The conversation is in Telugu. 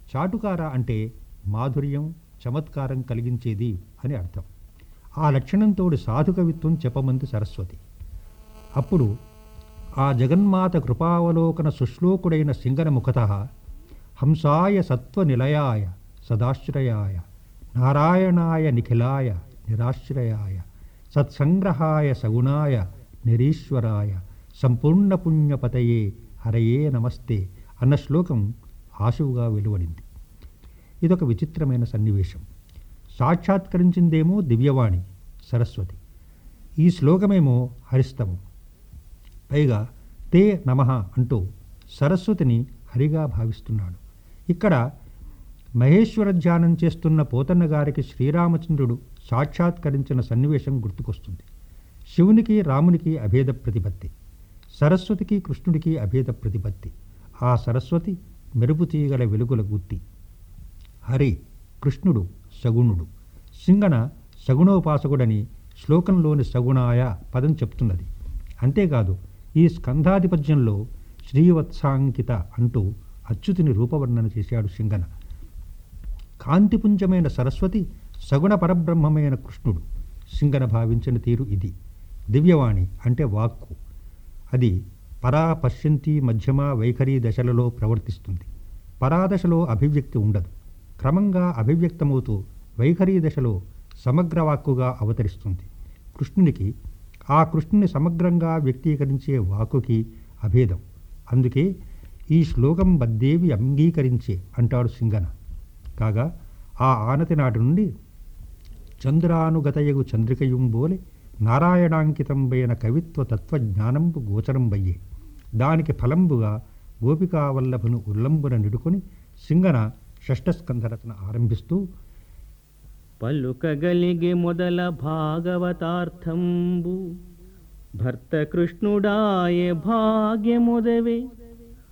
చాటుకార అంటే మాధుర్యం చమత్కారం కలిగించేది అని అర్థం ఆ లక్షణంతోడు సాధుకవిత్వం చెప్పమంది సరస్వతి అప్పుడు ఆ జగన్మాత కృపావలోకన సుశ్లోకుడైన సింగన ముఖత హంసాయ సత్వనిలయాయ సదాశ్రయాయ నారాయణాయ నిఖిలాయ నిరాశ్రయాయ సత్సంగ్రహాయ సగుణాయ నిరీశ్వరాయ సంపూర్ణ పుణ్యపతయే హరయే నమస్తే అన్న శ్లోకం ఆశువుగా వెలువడింది ఇదొక విచిత్రమైన సన్నివేశం సాక్షాత్కరించిందేమో దివ్యవాణి సరస్వతి ఈ శ్లోకమేమో హరిస్తవం పైగా తే నమ అంటూ సరస్వతిని హరిగా భావిస్తున్నాడు ఇక్కడ మహేశ్వర ధ్యానం చేస్తున్న పోతన్న గారికి శ్రీరామచంద్రుడు సాక్షాత్కరించిన సన్నివేశం గుర్తుకొస్తుంది శివునికి రామునికి అభేద ప్రతిపత్తి సరస్వతికి కృష్ణుడికి అభేద ప్రతిపత్తి ఆ సరస్వతి మెరుపు తీగల వెలుగుల గుత్తి హరి కృష్ణుడు సగుణుడు సింగన సగుణోపాసకుడని శ్లోకంలోని సగుణాయ పదం చెప్తున్నది అంతేకాదు ఈ స్కంధాధిపత్యంలో శ్రీవత్సాంకిత అంటూ అచ్యుతిని రూపవర్ణన చేశాడు సింగన కాంతిపుంజమైన సరస్వతి సగుణ పరబ్రహ్మమైన కృష్ణుడు సింగన భావించిన తీరు ఇది దివ్యవాణి అంటే వాక్కు అది పరా పశ్యంతి మధ్యమ వైఖరి దశలలో ప్రవర్తిస్తుంది పరాదశలో అభివ్యక్తి ఉండదు క్రమంగా అభివ్యక్తమవుతూ వైఖరి దశలో సమగ్ర వాక్కుగా అవతరిస్తుంది కృష్ణునికి ఆ కృష్ణుని సమగ్రంగా వ్యక్తీకరించే వాక్కుకి అభేదం అందుకే ఈ శ్లోకం బద్దేవి అంగీకరించే అంటాడు సింగన కాగా ఆ ఆనతి నాటి నుండి చంద్రానుగతయగు చంద్రికయుంబోలే నారాయణాంకితంబైన కవిత్వ తత్వజ్ఞానంబు గోచరంబయ్యే దానికి ఫలంబుగా గోపికావల్లభను ఉల్లంబున నిడుకొని సింగన షష్ఠస్కంధరచన ఆరంభిస్తూ పలుకగలిగే మొదల భాగవతార్థంబు భర్త కృష్ణుడాయ భాగ్యముదవే